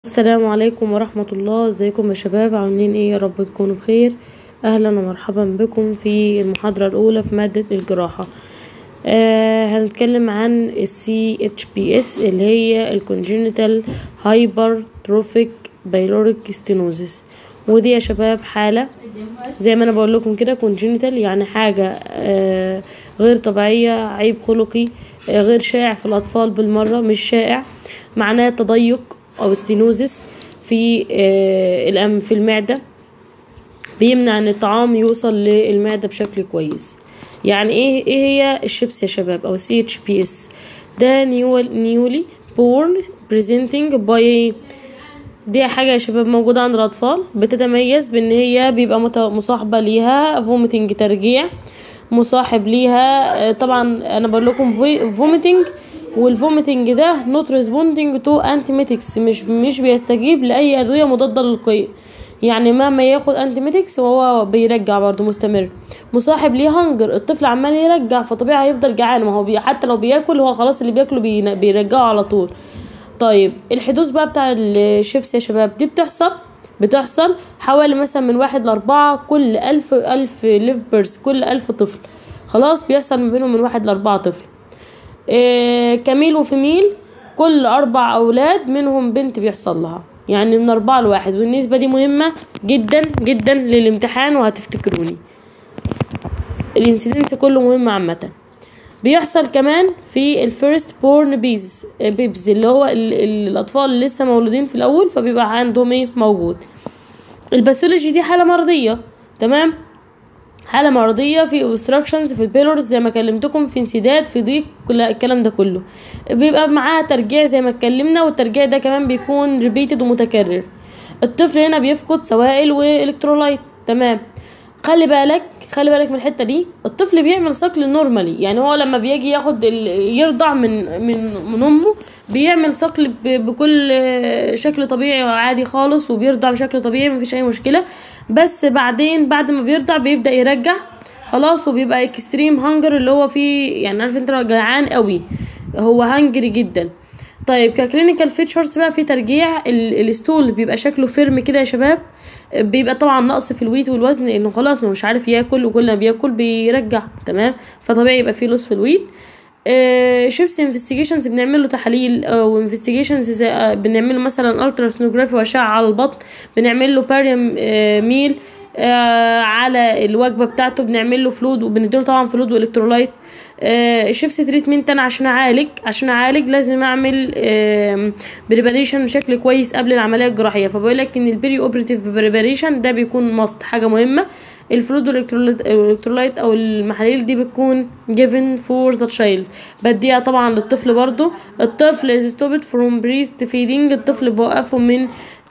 السلام عليكم ورحمة الله ازيكم يا شباب عاملين ايه يا رب تكونوا بخير اهلا ومرحبا بكم في المحاضرة الاولى في مادة الجراحة آه هنتكلم عن ال CHPS اللي هي ال Congenital Hypertrophic Pyloric Stenosis ودي يا شباب حالة زي ما انا بقول لكم كده congenital يعني حاجة آه غير طبيعية عيب خلقي آه غير شائع في الاطفال بالمرة مش شائع معناه تضيق او ستينوزس في آه الأم في المعدة بيمنع ان الطعام يوصل للمعدة بشكل كويس يعني ايه ايه هي الشيبس يا شباب او سي اتش بي اس ده نيول نيولي بورن بريزنتنج باي دي حاجة يا شباب موجودة عند الأطفال بتتميز بإن هي بيبقى مصاحبة ليها فوميتنج ترجيع مصاحب ليها طبعا أنا بقول لكم فوميتنج والفوميتنج ده نوت ريسبوندينج تو انتيميتكس مش مش بيستجيب لاي ادويه مضاده للقيء يعني مهما ياخد انتيميتكس وهو بيرجع برضه مستمر مصاحب ليه هنجر الطفل عمال يرجع فطبيعي هيفضل جعان ما هو بي حتى لو بياكل هو خلاص اللي بياكله بي بيرجعه على طول طيب الحدوث بقى بتاع الشيبس يا شباب دي بتحصل بتحصل حوالي مثلا من واحد لأربعة كل ألف ألف ليف بيرس كل ألف طفل خلاص بيحصل ما بينهم من واحد لأربعة طفل إيه كميل وفيميل كل أربع أولاد منهم بنت بيحصل لها يعني من أربعة لواحد والنسبة دي مهمة جدا جدا للامتحان وهتفتكروني الانسيدنس كله مهم عامة بيحصل كمان في الفيرست بورن بيز بيبز اللي هو ال ال الأطفال اللي لسه مولودين في الأول فبيبقى عندهم ايه موجود الباثولوجي دي حالة مرضية تمام حالة مرضية في obstructions في البيلورز زي ما كلمتكم في انسداد في ضيق كل الكلام ده كله بيبقى معاها ترجيع زي ما اتكلمنا والترجيع ده كمان بيكون ريبيتد ومتكرر الطفل هنا بيفقد سوائل والكترولايت تمام خلي بالك خلي بالك من الحته دي الطفل بيعمل صقل نورمالي يعني هو لما بيجي ياخد يرضع من من من امه بيعمل صقل بكل شكل طبيعي وعادي خالص وبيرضع بشكل طبيعي مفيش اي مشكله بس بعدين بعد ما بيرضع بيبدا يرجع خلاص وبيبقى اكستريم هانجر اللي هو فيه يعني عارف انت جعان قوي هو هانجري جدا طيب ككلينيكال فيتشرز بقى في ترجيع الستول بيبقى شكله فيرم كده يا شباب بيبقى طبعا نقص في الويت والوزن لانه خلاص مش عارف ياكل وكل ما بياكل بيرجع تمام فطبيعي يبقى فيه لص في الويت آه شيبس انفستيجيشنز بنعمل له تحاليل آه وانفستيجيشنز آه بنعمل له مثلا الترا سونوجرافي واشعه على البطن بنعمل له باريم آه ميل آه على الوجبه بتاعته بنعمل له فلود وبنديله طبعا فلود والكترولايت آه الشيبس تريتمنت انا عشان اعالج عشان اعالج لازم اعمل آه بريباريشن بشكل كويس قبل العمليه الجراحيه فبقول لك ان البري اوبريتيف بريباريشن ده بيكون ماست حاجه مهمه الفلود والالكترولايت او المحاليل دي بتكون given for the child بديها طبعا للطفل برضو الطفل is stopped from breast feeding الطفل بوقفه من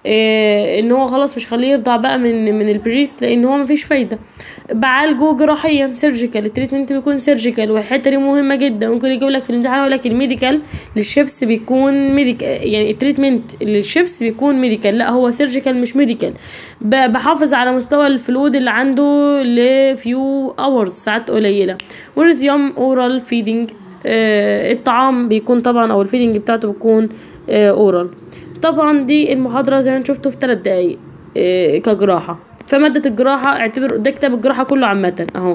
إيه ان هو خلاص مش خليه يرضع بقى من من البريست لان هو مفيش فايده بعالجه جراحيا سيرجيكال التريتمنت بيكون سيرجيكال والحته دي مهمه جدا ممكن يجيب لك في الامتحان يقول لك الميديكال للشيبس بيكون ميديكال يعني التريتمنت للشيبس بيكون ميديكال لا هو سيرجيكال مش ميديكال بحافظ على مستوى الفلود اللي عنده لفيو اورز ساعات قليله وريزيوم اورال فيدنج آه الطعام بيكون طبعا او الفيدنج بتاعته بيكون آه اورال طبعا دي المحاضرة زي ما انتم شفتوا في ثلاث دقايق إيه كجراحة فمادة الجراحة اعتبر ده كتاب الجراحة كله عامة اهو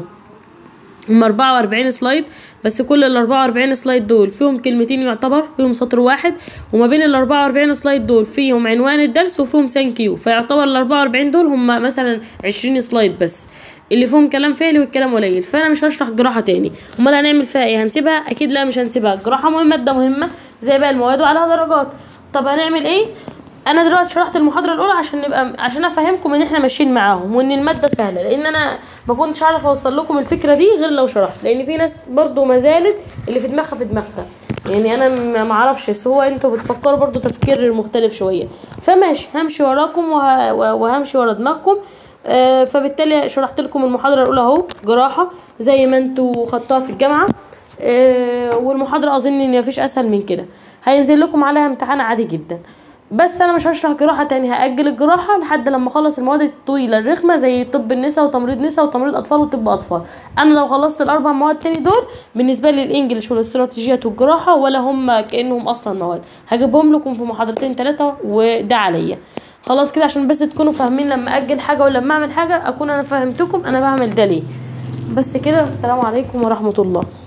هم 44 سلايد بس كل ال 44 سلايد دول فيهم كلمتين يعتبر فيهم سطر واحد وما بين ال 44 سلايد دول فيهم عنوان الدرس وفيهم ثانك يو فيعتبر ال 44 دول هم مثلا 20 سلايد بس اللي فيهم كلام فعلي والكلام قليل فانا مش هشرح جراحه تاني امال هنعمل فيها ايه هنسيبها اكيد لا مش هنسيبها جراحه مهمه ماده مهمه زي باقي المواد وعليها درجات طب هنعمل ايه انا دلوقتي شرحت المحاضره الاولى عشان نبقى عشان افهمكم ان احنا ماشيين معاهم وان الماده سهله لان انا ما كنتش عارف اوصل لكم الفكره دي غير لو شرحت لان في ناس برضو ما زالت اللي في دماغها في دماغها يعني انا ما اعرفش بس هو انتوا بتفكروا برضو تفكير مختلف شويه فماشي همشي وراكم وه... وهمشي ورا دماغكم آه فبالتالي شرحت لكم المحاضره الاولى اهو جراحه زي ما انتوا خدتوها في الجامعه آه والمحاضره اظن ان مفيش اسهل من كده هينزل لكم عليها امتحان عادي جدا بس انا مش هشرح جراحه تاني هاجل الجراحه لحد لما اخلص المواد الطويله الرخمه زي طب النساء وتمريض نساء وتمريض اطفال وطب اطفال انا لو خلصت الاربع مواد تاني دول بالنسبه لي الانجليش والاستراتيجيات والجراحه ولا هم كانهم اصلا مواد هجيبهم لكم في محاضرتين ثلاثه وده عليا خلاص كده عشان بس تكونوا فاهمين لما اجل حاجه ولا لما اعمل حاجه اكون انا فهمتكم انا بعمل ده ليه بس كده والسلام عليكم ورحمه الله